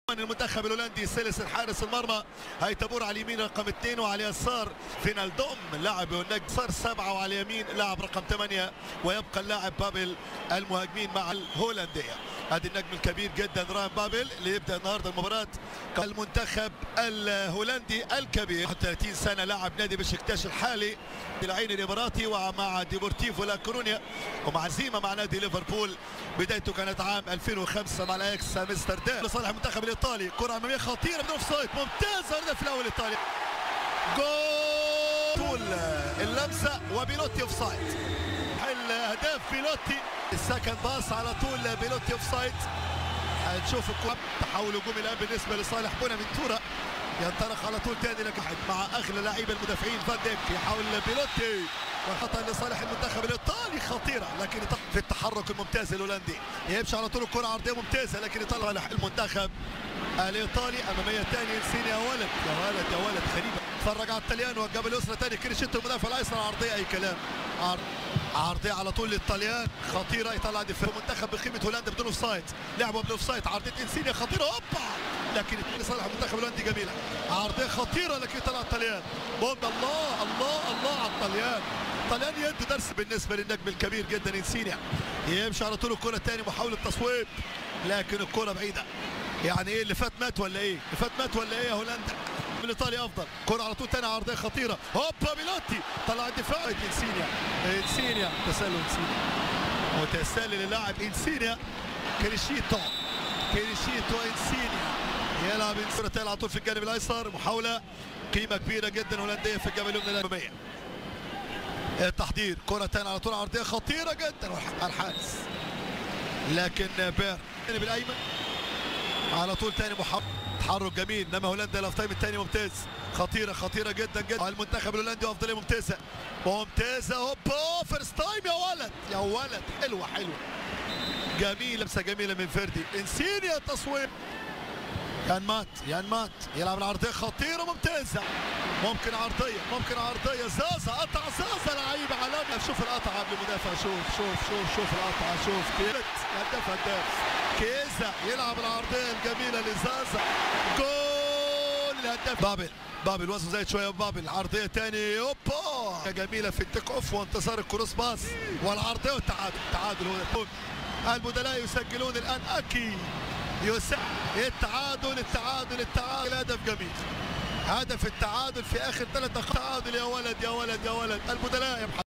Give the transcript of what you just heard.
المنتخب الهولندي سلس الحارس المرمى هيتبور على اليمين رقم اثنين وعلى اليسار فينالدوم لاعب النجم صار سبعة وعلى اليمين لاعب رقم ثمانية ويبقى اللاعب بابل المهاجمين مع الهولندية هذا النجم الكبير جدا راين بابل اللي يبدا النهارده المباراه المنتخب الهولندي الكبير 31 سنه لاعب نادي بشكتاش الحالي العين الاماراتي ومع ديبورتيفو لا كورونيا ومع هزيمه مع نادي ليفربول بدايته كانت عام 2005 مع الاكس امستردام لصالح المنتخب الايطالي كره اماميه خطيره بدون اوفسايد ممتازه الهدف الاول الايطالي جول اللمسه وبيلوتي اوفسايد اهداف بيلوتي السكند باص على طول بيلوتي اوفسايد هنشوف الكره تحول هجومي الان بالنسبه لصالح بونافنتورا ينطلق على طول تاني لك مع اغلى لعيبه المدافعين فان ديك يحاول بيلوتي والخطا لصالح المنتخب الايطالي خطيره لكن في التحرك الممتاز الهولندي يمشي على طول الكره عرضيه ممتازه لكن يطلع المنتخب الايطالي اماميه ثانيه انسيني يا ولد يا ولد يا ولد غريبه اتفرج على الطليان والجبل اليسرى ثاني كريشيتو المدافع الايسر عرضيه اي كلام عرض عرضيه على طول للطليان خطيره يطلع دفاع المنتخب بقيمه هولندا بدون اوفسايد لعبوا بدون اوفسايد عرضيه انسينيا خطيره هوبا لكن لصالح المنتخب الهولندي جميله عرضيه خطيره لكن يطلع الطليان بوم الله الله الله على الطليان الطليان يدي درس بالنسبه للنجم الكبير جدا انسينيا يمشي على طول الكره الثاني محاوله تصويب لكن الكره بعيده يعني ايه اللي فات مات ولا ايه؟ اللي فات مات ولا ايه يا هولندا؟ الايطالي افضل كره على طول ثاني عرضيه خطيره هوبا بيلوتي طلع الدفاع انسينيا انسينيا تسلل انسينيا متسلل اللاعب انسينيا كريشيتو كريشيتو انسينيا يلعب انسينيا على طول في الجانب الايسر محاوله قيمه كبيره جدا هولنديه في الجبل اليمنى الاماميه التحضير كره ثانيه على طول عرضيه خطيره جدا الحارس لكن بير الجانب الايمن على طول ثاني محاوله تحرك جميل انما هولندا الاوف تايم الثاني ممتاز خطيره خطيره جدا جدا المنتخب الهولندي افضليه ممتازه ممتازه هوبا فيرست تايم يا ولد يا ولد حلوه حلوه جميله لمسه جميله من فردي انسينيا تصويب يان مات يان مات يلعب العرضيه خطيره ممتازه ممكن عرضيه ممكن عرضيه زازا قطع زازا لعيب عالمي شوف القطعه قبل المدافع شوف شوف شوف شوف القطعه شوف كيت هداف هداف كيزا يلعب العرضيه الجميله لزازا جول الهداف بابل بابل وزنه زايد شويه بابل عرضيه ثاني اوبا جميله في التيك اوف وانتصار الكروس باس والعرضيه والتعادل التعادل هو البدلاء يسجلون الان اكيد يسجل التعادل التعادل التعادل هدف جميل هدف التعادل في اخر ثلاث دقائق تعادل يا ولد يا ولد يا ولد البدلاء يا محمد